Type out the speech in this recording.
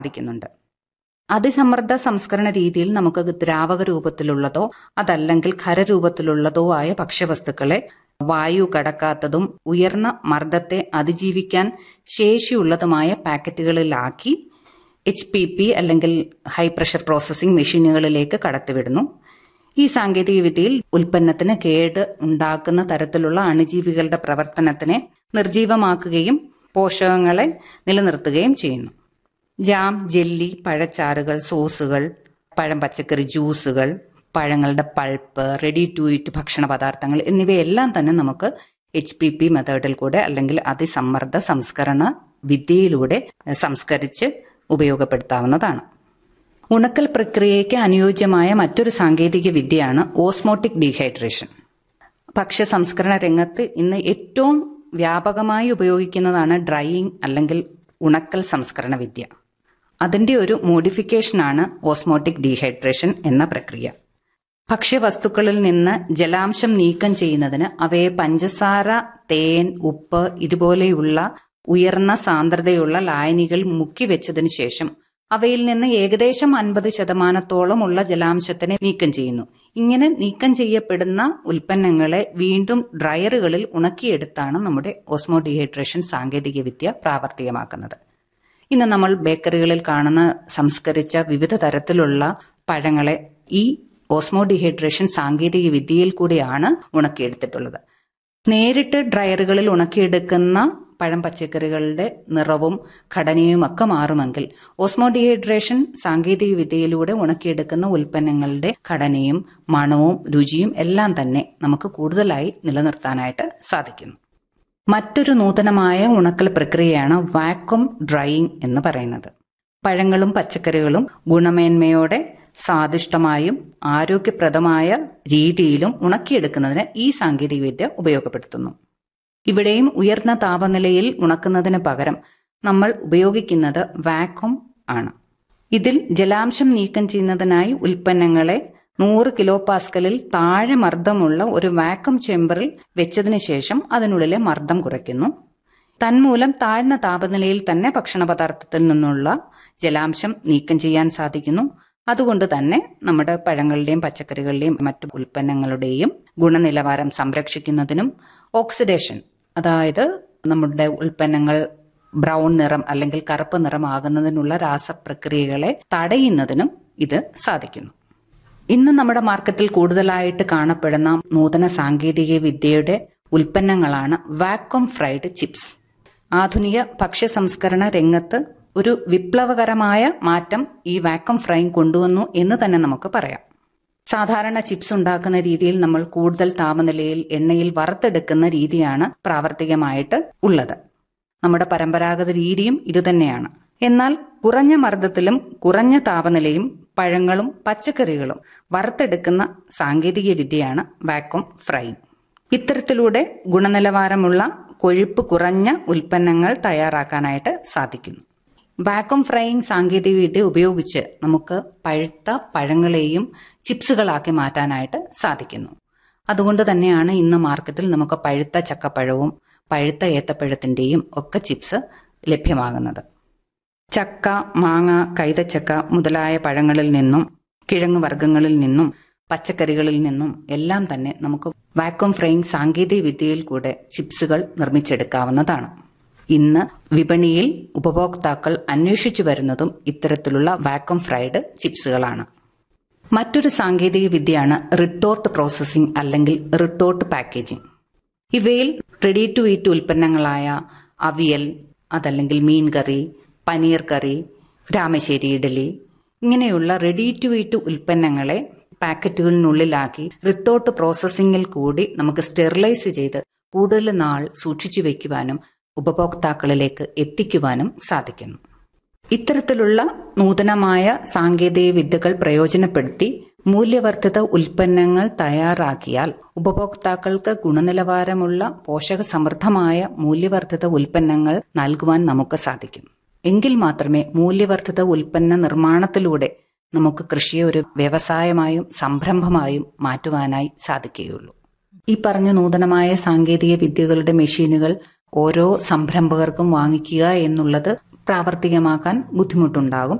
സാധിക്കുന്നുണ്ട് അതിസമ്മർദ്ദ സംസ്കരണ രീതിയിൽ നമുക്ക് ദ്രാവക രൂപത്തിലുള്ളതോ അതല്ലെങ്കിൽ ഖരരൂപത്തിലുള്ളതോ ആയ ഭക്ഷ്യവസ്തുക്കളെ വായു കടക്കാത്തതും ഉയർന്ന മർദ്ദത്തെ അതിജീവിക്കാൻ ശേഷിയുള്ളതുമായ പാക്കറ്റുകളിലാക്കി എച്ച് പി പി അല്ലെങ്കിൽ ഹൈ പ്രഷർ പ്രോസസ്സിംഗ് മെഷീനുകളിലേക്ക് കടത്തിവിടുന്നു ഈ സാങ്കേതിക വിദ്യയിൽ ഉൽപ്പന്നത്തിന് കേട് ഉണ്ടാക്കുന്ന തരത്തിലുള്ള അണുജീവികളുടെ പ്രവർത്തനത്തിനെ നിർജീവമാക്കുകയും പോഷകങ്ങളെ നിലനിർത്തുകയും ചെയ്യുന്നു ജാം ജെല്ലി പഴച്ചാറുകൾ സോസുകൾ പഴം പച്ചക്കറി ജ്യൂസുകൾ പഴങ്ങളുടെ പൾപ്പ് റെഡി ടു ഈറ്റ് ഭക്ഷണ പദാർത്ഥങ്ങൾ എന്നിവയെല്ലാം തന്നെ നമുക്ക് എച്ച് പി പി മെത്തേഡിൽ കൂടെ അല്ലെങ്കിൽ അതിസമ്മർദ്ദ സംസ്കരണ വിദ്യയിലൂടെ സംസ്കരിച്ച് ഉപയോഗപ്പെടുത്താവുന്നതാണ് ഉണക്കൽ പ്രക്രിയയ്ക്ക് അനുയോജ്യമായ മറ്റൊരു സാങ്കേതിക വിദ്യയാണ് ഓസ്മോട്ടിക് ഡീഹൈഡ്രേഷൻ ഭക്ഷ്യ സംസ്കരണ രംഗത്ത് ഇന്ന് ഏറ്റവും വ്യാപകമായി ഉപയോഗിക്കുന്നതാണ് ഡ്രൈയിങ് അല്ലെങ്കിൽ ഉണക്കൽ സംസ്കരണ വിദ്യ അതിന്റെ ഒരു മോഡിഫിക്കേഷനാണ് ഓസ്മോട്ടിക് ഡീഹൈഡ്രേഷൻ എന്ന പ്രക്രിയ ഭക്ഷ്യവസ്തുക്കളിൽ നിന്ന് ജലാംശം നീക്കം ചെയ്യുന്നതിന് അവയെ പഞ്ചസാര തേൻ ഉപ്പ് ഇതുപോലെയുള്ള ഉയർന്ന സാന്ദ്രതയുള്ള ലായനികൾ മുക്കിവെച്ചതിന് ശേഷം അവയിൽ നിന്ന് ഏകദേശം അൻപത് ശതമാനത്തോളം ഉള്ള ജലാംശത്തിനെ നീക്കം ചെയ്യുന്നു ഇങ്ങനെ നീക്കം ചെയ്യപ്പെടുന്ന ഉൽപ്പന്നങ്ങളെ വീണ്ടും ഡ്രയറുകളിൽ ഉണക്കിയെടുത്താണ് നമ്മുടെ ഓസ്മോ ഡീഹൈഡ്രേഷൻ സാങ്കേതിക വിദ്യ പ്രാവർത്തികമാക്കുന്നത് ഇന്ന് നമ്മൾ ബേക്കറികളിൽ കാണുന്ന സംസ്കരിച്ച വിവിധ തരത്തിലുള്ള പഴങ്ങളെ ഈ ഓസ്മോ ഡീഹൈഡ്രേഷൻ സാങ്കേതിക വിദ്യയിൽ കൂടിയാണ് ഉണക്കിയെടുത്തിട്ടുള്ളത് നേരിട്ട് ഡ്രയറുകളിൽ ഉണക്കിയെടുക്കുന്ന പഴം പച്ചക്കറികളുടെ നിറവും ഘടനയും ഒക്കെ മാറുമെങ്കിൽ ഓസ്മോ ഡീഹൈഡ്രേഷൻ സാങ്കേതിക വിദ്യയിലൂടെ ഉണക്കിയെടുക്കുന്ന ഉൽപ്പന്നങ്ങളുടെ ഘടനയും മണവും രുചിയും എല്ലാം തന്നെ നമുക്ക് കൂടുതലായി നിലനിർത്താനായിട്ട് സാധിക്കുന്നു മറ്റൊരു നൂതനമായ ഉണക്കൽ പ്രക്രിയയാണ് വാക്വം ഡ്രൈയിങ് എന്ന് പറയുന്നത് പഴങ്ങളും പച്ചക്കറികളും ഗുണമേന്മയോടെ സ്വാദിഷ്ടമായും ആരോഗ്യപ്രദമായ രീതിയിലും ഉണക്കിയെടുക്കുന്നതിന് ഈ സാങ്കേതികവിദ്യ ഉപയോഗപ്പെടുത്തുന്നു ഇവിടെയും ഉയർന്ന താപനിലയിൽ ഉണക്കുന്നതിന് പകരം നമ്മൾ ഉപയോഗിക്കുന്നത് വാക്വം ആണ് ഇതിൽ ജലാംശം നീക്കം ചെയ്യുന്നതിനായി ഉൽപ്പന്നങ്ങളെ നൂറ് കിലോ പാസ്കലിൽ താഴെ മർദ്ദമുള്ള ഒരു വാക്വം ചേമ്പറിൽ വെച്ചതിന് ശേഷം അതിനുള്ളിലെ മർദ്ദം കുറയ്ക്കുന്നു തന്മൂലം താഴ്ന്ന താപനിലയിൽ തന്നെ ഭക്ഷണ പദാർത്ഥത്തിൽ നിന്നുള്ള ജലാംശം നീക്കം ചെയ്യാൻ സാധിക്കുന്നു അതുകൊണ്ട് തന്നെ നമ്മുടെ പഴങ്ങളുടെയും പച്ചക്കറികളുടെയും മറ്റു ഉൽപ്പന്നങ്ങളുടെയും ഗുണനിലവാരം സംരക്ഷിക്കുന്നതിനും ഓക്സിഡേഷൻ അതായത് നമ്മുടെ ഉൽപ്പന്നങ്ങൾ ബ്രൗൺ നിറം അല്ലെങ്കിൽ കറുപ്പ് നിറമാകുന്നതിനുള്ള രാസപ്രക്രിയകളെ തടയുന്നതിനും ഇത് സാധിക്കുന്നു ഇന്ന് നമ്മുടെ മാർക്കറ്റിൽ കൂടുതലായിട്ട് കാണപ്പെടുന്ന നൂതന സാങ്കേതിക വിദ്യയുടെ ഉൽപ്പന്നങ്ങളാണ് വാക്വം ഫ്രൈഡ് ചിപ്സ് ആധുനിക ഭക്ഷ്യ സംസ്കരണ രംഗത്ത് ഒരു വിപ്ലവകരമായ മാറ്റം ഈ വാക്വം ഫ്രൈങ് കൊണ്ടുവന്നു എന്ന് തന്നെ നമുക്ക് പറയാം സാധാരണ ചിപ്സ് ഉണ്ടാക്കുന്ന രീതിയിൽ നമ്മൾ കൂടുതൽ താപനിലയിൽ എണ്ണയിൽ വറുത്തെടുക്കുന്ന രീതിയാണ് പ്രാവർത്തികമായിട്ട് ഉള്ളത് നമ്മുടെ പരമ്പരാഗത രീതിയും ഇതുതന്നെയാണ് എന്നാൽ കുറഞ്ഞ മർദ്ദത്തിലും കുറഞ്ഞ താപനിലയും പഴങ്ങളും പച്ചക്കറികളും വറുത്തെടുക്കുന്ന സാങ്കേതിക വിദ്യയാണ് വാക്വം ഫ്രൈങ് ഇത്തരത്തിലൂടെ ഗുണനിലവാരമുള്ള കൊഴുപ്പ് കുറഞ്ഞ ഉൽപ്പന്നങ്ങൾ തയ്യാറാക്കാനായിട്ട് സാധിക്കുന്നു വാക്വം ഫ്രൈയിങ് സാങ്കേതികവിദ്യ ഉപയോഗിച്ച് നമുക്ക് പഴുത്ത പഴങ്ങളെയും ചിപ്സുകളാക്കി മാറ്റാനായിട്ട് സാധിക്കുന്നു അതുകൊണ്ട് തന്നെയാണ് ഇന്ന് മാർക്കറ്റിൽ നമുക്ക് പഴുത്ത ചക്കപ്പഴവും പഴുത്ത ഏത്തപ്പഴത്തിന്റെയും ഒക്കെ ചിപ്സ് ലഭ്യമാകുന്നത് ചക്ക മാങ്ങ കൈതച്ചക്ക മുതലായ പഴങ്ങളിൽ നിന്നും കിഴങ്ങ് വർഗ്ഗങ്ങളിൽ നിന്നും പച്ചക്കറികളിൽ നിന്നും എല്ലാം തന്നെ നമുക്ക് വാക്വം ഫ്രൈയിങ് സാങ്കേതിക വിദ്യയിൽ കൂടെ ചിപ്സുകൾ നിർമ്മിച്ചെടുക്കാവുന്നതാണ് ഇന്ന് വിപണിയിൽ ഉപഭോക്താക്കൾ അന്വേഷിച്ചു വരുന്നതും ഇത്തരത്തിലുള്ള വാക്വം ഫ്രൈഡ് ചിപ്സുകളാണ് മറ്റൊരു സാങ്കേതിക വിദ്യയാണ് റിട്ടോർട്ട് പ്രോസസ്സിംഗ് അല്ലെങ്കിൽ റിട്ടോർട്ട് പാക്കേജിംഗ് ഇവയിൽ റെഡി ടു ഈറ്റ് ഉൽപ്പന്നങ്ങളായ അവിയൽ അതല്ലെങ്കിൽ മീൻ കറി പനീർ കറി രാമശ്ശേരി ഇഡലി ഇങ്ങനെയുള്ള റെഡി ടു ഈറ്റ് ഉൽപ്പന്നങ്ങളെ പാക്കറ്റുകളിനുള്ളിലാക്കി റിട്ടോർട്ട് പ്രോസസ്സിംഗിൽ കൂടി നമുക്ക് സ്റ്റെറിലൈസ് ചെയ്ത് കൂടുതൽ നാൾ സൂക്ഷിച്ചു വയ്ക്കുവാനും ഉപഭോക്താക്കളിലേക്ക് എത്തിക്കുവാനും സാധിക്കുന്നു ഇത്തരത്തിലുള്ള നൂതനമായ സാങ്കേതിക വിദ്യകൾ പ്രയോജനപ്പെടുത്തി മൂല്യവർദ്ധിത ഉൽപ്പന്നങ്ങൾ തയ്യാറാക്കിയാൽ ഉപഭോക്താക്കൾക്ക് ഗുണനിലവാരമുള്ള പോഷകസമൃദ്ധമായ മൂല്യവർദ്ധിത ഉൽപ്പന്നങ്ങൾ നൽകുവാൻ നമുക്ക് സാധിക്കും എങ്കിൽ മാത്രമേ മൂല്യവർദ്ധിത ഉൽപ്പന്ന നിർമ്മാണത്തിലൂടെ നമുക്ക് കൃഷിയെ ഒരു വ്യവസായമായും സംരംഭമായും മാറ്റുവാനായി സാധിക്കുകയുള്ളൂ ഈ പറഞ്ഞ നൂതനമായ സാങ്കേതിക വിദ്യകളുടെ മെഷീനുകൾ ഓരോ സംരംഭകർക്കും വാങ്ങിക്കുക എന്നുള്ളത് പ്രാവർത്തികമാക്കാൻ ബുദ്ധിമുട്ടുണ്ടാകും